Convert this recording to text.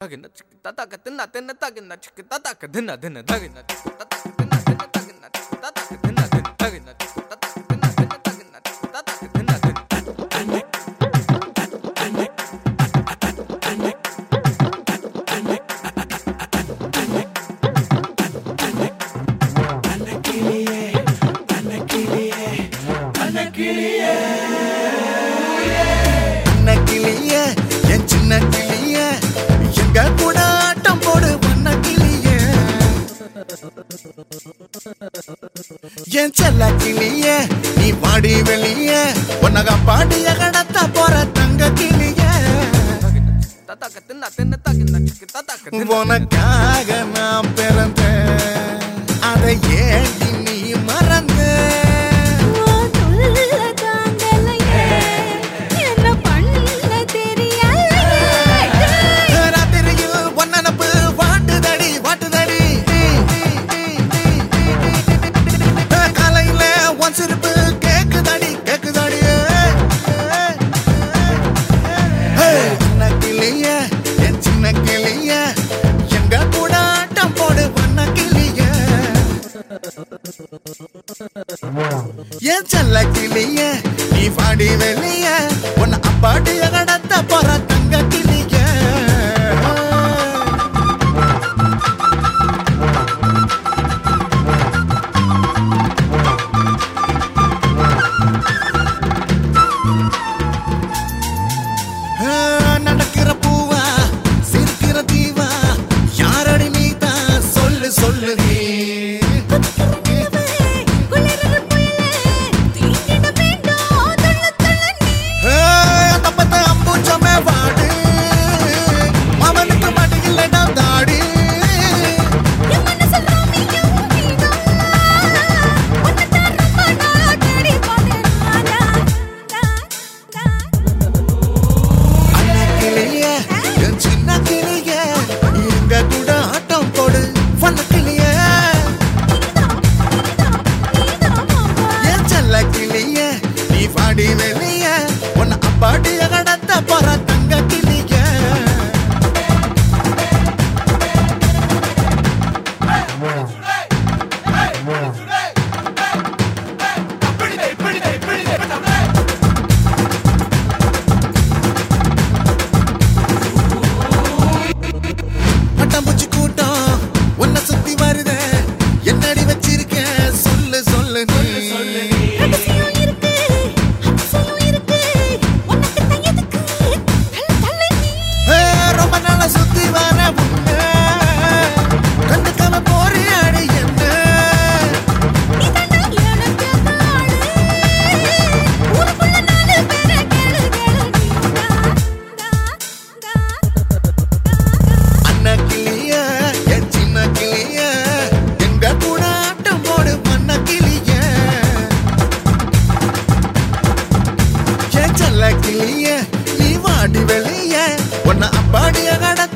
Tagina chiki tataka tina tina tagina chiki tataka tina tina tagina chiki tataka tina tina tagina chiki tataka tina tina tagina chiki tataka tina tina tagina chiki tataka tina tina சின்ன கிளிய என் சின்ன கிளிய எங்க கூட ஆட்டம் போடு வண்ண கிளிய என் செல்ல கிளிய நீ பாடி வெளிய உன்னக பாடிய கடத்த போற தங்க கிளிய tataka tina tina tagina chiki tataka tina உனக்காக நான் பிறந்தேன் அதை ஏண்டி நீ மறந்த ஓ துள்ள தாங்கலையே என்ன பண்ண தெரியலையே ராத்திரியில் ஒன்னனப்பு வாட்டுதடி வாட்டுதடி காலையில ஒன் சிரிப்பு கேக்குதடி கேக்குதடி சின்ன கிளிய என் சின்ன கிளிய எங்க கூட ஆட்டம் போடு வண்ண கிளிய என் செல்ல கிளிய நீ பாடி வெளிய உன்னை அப்பாடிய கடத்த போற தங்க கிளிய நடக்கிற பூவா சிரிக்கிற தீவா யாரடி நீதான் சொல்லு சொல்லு நீ குளிரது புயலே தீண்டிட வேண்டும் துள்ள துள்ள நீ அந்த பத்த அம்பூச்சமே வாடு அவனுக்கு மடியில்லடா தாடி என் மனசில் ரோமியோ நீதான் உன்னைத்தான் ரொம்ப நாளா தேடி பார்த்தேன் நான் தான் தான் அண்ணா கிளிய என் சின்ன கிளிய எங்க கூட ஆட்டம் போடு வண்ண கிளிய என் செல்ல கிளிய நீ பாடி வெளிய உன்னை அப்பாடிய கடத்த போற தங்க கிளிய பட்டாம்பூச்சி கூட்டம் உன்னை சுத்தி வருதே என்னடி வச்சிருக்க சொல்லு சொல்லு நீ ரகசியம் இருக்கு அதிசயம் இருக்கு உனக்கு தான் எதுக்கு தள்ள தள்ள நீ ஏ, ரொம்ப நாளா சுத்தி வர உன்னை கண்டுக்காம போறியாடி என்ன நீதாண்டா எனக்கு ஆளு ஊருக்குள்ள நாலு பேரை கேளு கேளு நீதான் தான் தான் அண்ணா கிளிய என் சின்ன கிளிய எங்க கூட ஆட்டம் போடு பண்ண கிளிய என் செல்ல கிளிய நீ வாடி வெளிய உன்னை அப்பாடிய கடத்த